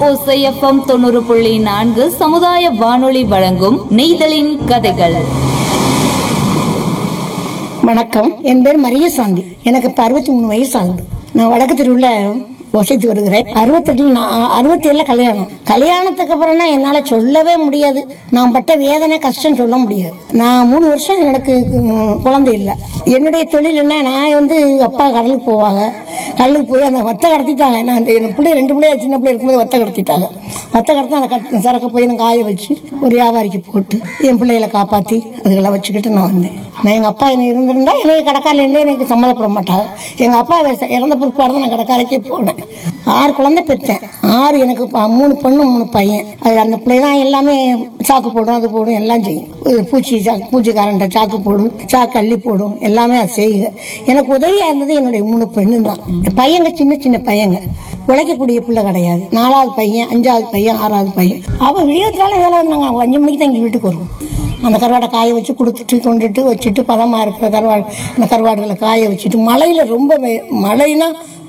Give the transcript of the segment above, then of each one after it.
ஓசைஎஃப்எம் தொண்ணூறு புள்ளி நான்கு சமுதாய வானொலி வழங்கும் நெய்தலின் கதைகள் வணக்கம் என் பேர் மரியசாந்தி எனக்கு இப்போ அறுபத்தி மூணு வயசு ஆகுது நான் வடக்கு தெருவில் வசித்து வருகிறேன் அறுபத்தெட்டில் நான் அறுபத்தி ஏழில் கல்யாணம் கல்யாணத்துக்கு அப்புறம்னா என்னால் சொல்லவே முடியாது நான் பட்ட வேதனை கஷ்டம் சொல்ல முடியாது நான் மூணு வருஷம் எனக்கு ம், குழந்தை இல்லை என்னுடைய தொழில் என்ன நான் வந்து அப்பா கடலுக்கு போவாங்க கடலுக்கு போய் அந்த வத்தை கடத்திட்டாங்க நான் அந்த என் பிள்ளை ரெண்டு பிள்ளைய சின்ன பிள்ளை இருக்கும்போது வத்தை கடத்திட்டாங்க வத்தை கடத்தி அந்த கட் சரக்கு போய் நான் காய வச்சு ஒரு வியாபாரிக்கு போட்டு என் பிள்ளைகளை காப்பாற்றி அதுகளை வச்சுக்கிட்டு நான் வந்தேன் நான் எங்கள் அப்பா என்ன இருந்திருந்தா எனக்கு கடைக்காரிலேருந்தே எனக்கு சம்மதப்பட மாட்டாங்க எங்கள் அப்பா வேச- இறந்த பிற்பாடு தான் நான் கடைக்காரைக்கே போனேன் ஆறு குழந்தை பெற்றேன் ஆறு எனக்கு ப- மூணு பொண்ணு மூணு பையன் அது அந்த பிள்ளை தான் எல்லாமே சாக்கு போடும் அது போடும் எல்லாம் செய்யும் இது பூச்சி சாக்கு பூச்சிக்காரன்ட்ட சாக்கு போடும் சாக்கு அள்ளி போடும் எல்லாமே அது செய்யுங்க எனக்கு உதவியாக இருந்தது என்னுடைய மூணு பெண்ணு தான் பையங்க சின்ன சின்ன பையங்க உழைக்கக்கூடிய பிள்ளை கிடையாது நாலாவது பையன் அஞ்சாவது பையன் ஆறாவது பையன் அவன் விடியத்தால வேலை வந்தாங்க அவங்க அஞ்சு மணிக்கு தான் எங்கள் வீட்டுக்கு வருவோம் அந்த கருவாடை காய வச்சு கொடுத்துட்டு கொண்டுட்டு வச்சுட்டு பதமாக இருக்கிற கருவாடு அந்த கருவாடுகளை காய வச்சுட்டு மழையில் ரொம்ப வே- மழைனா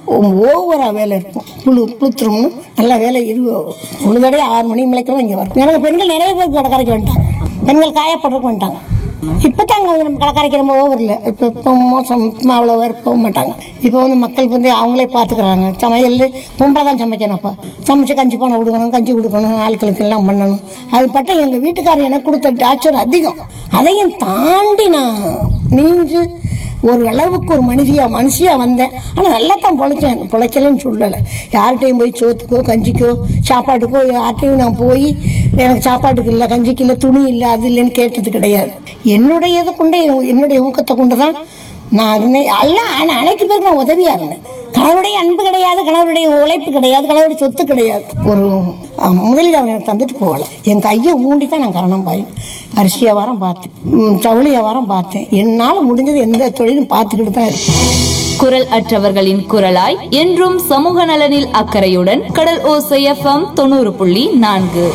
ஓவரா வேலை இருக்கும் புழு புளுத்துரும்னு நல்லா வேலை இரு ஒரு தடவை ஆறு மணி மலைக்கெல்லாம் இங்கே வரும் எனக்கு பெண்கள் நிறைய பேர் கடற்கரைக்கு வந்துட்டாங்க பெண்கள் காயப்படுறதுக்கு வந்துட்டாங்க இப்போ தாங்க நம்ம கடற்கரைக்கு ரொம்ப ஓவர் இல்லை இப்போ இப்போ மோசம் இப்போ அவ்வளோ பேர் போக மாட்டாங்க இப்போ வந்து மக்கள் வந்து அவங்களே பார்த்துக்கிறாங்க சமையல் பொம்பளை தான் சமைக்கணும் அப்போ சமைச்சு கஞ்சி பானை கொடுக்கணும் கஞ்சி கொடுக்கணும் ஆட்களுக்கு எல்லாம் பண்ணணும் அது பட்ட எங்கள் வீட்டுக்காரர் எனக்கு கொடுத்த டார்ச்சர் அதிகம் அதையும் தாண்டி நான் நீஞ்சு ஒரு அளவுக்கு ஒரு மனுஷியா மனுஷியா வந்தேன் ஆனால் நல்லா தான் பொழைச்சேன் பொழைக்கலன்னு சொல்லலை யார்கிட்டையும் போய் சோத்துக்கோ கஞ்சிக்கோ சாப்பாட்டுக்கோ யார்கிட்டையும் நான் போய் எனக்கு சாப்பாட்டுக்கு இல்லை கஞ்சிக்கு இல்லை துணி இல்லை அது இல்லைன்னு கேட்டது கிடையாது என்னுடைய இதை கொண்டு என்னுடைய ஊக்கத்தை கொண்டு தான் நான் அதுனே எல்லாம் ஆனால் அனைத்து பேருக்கு நான் உதவியாக இருந்தேன் கணவருடைய அன்பு கிடையாது கணவருடைய உழைப்பு கிடையாது கணவருடைய சொத்து கிடையாது ஒரு அஹ், முதலீடு அவங்க எனக்கு தந்துட்டு போகல என் கையை ஊண்டி தான் நான் கரணம் பாயும் அரிசி வியாபாரம் பார்த்தேன் ம், ஜவுளி வியாபாரம் பார்த்தேன் என்னால் முடிஞ்சது எந்த தொழிலும் பார்த்துக்கிட்டு தான் இருக்கேன் குரல் அற்றவர்களின் குரலாய் என்றும் சமூக நலனில் அக்கறையுடன் கடல் ஓசைஎஃப்எம் தொண்ணூறு புள்ளி நான்கு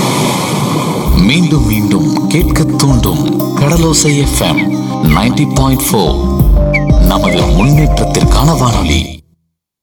மீண்டும் மீண்டும் கேட்க தூண்டும் Kadalosai FM ninety point four நமது முன்னேற்றத்திற்கான வானொலி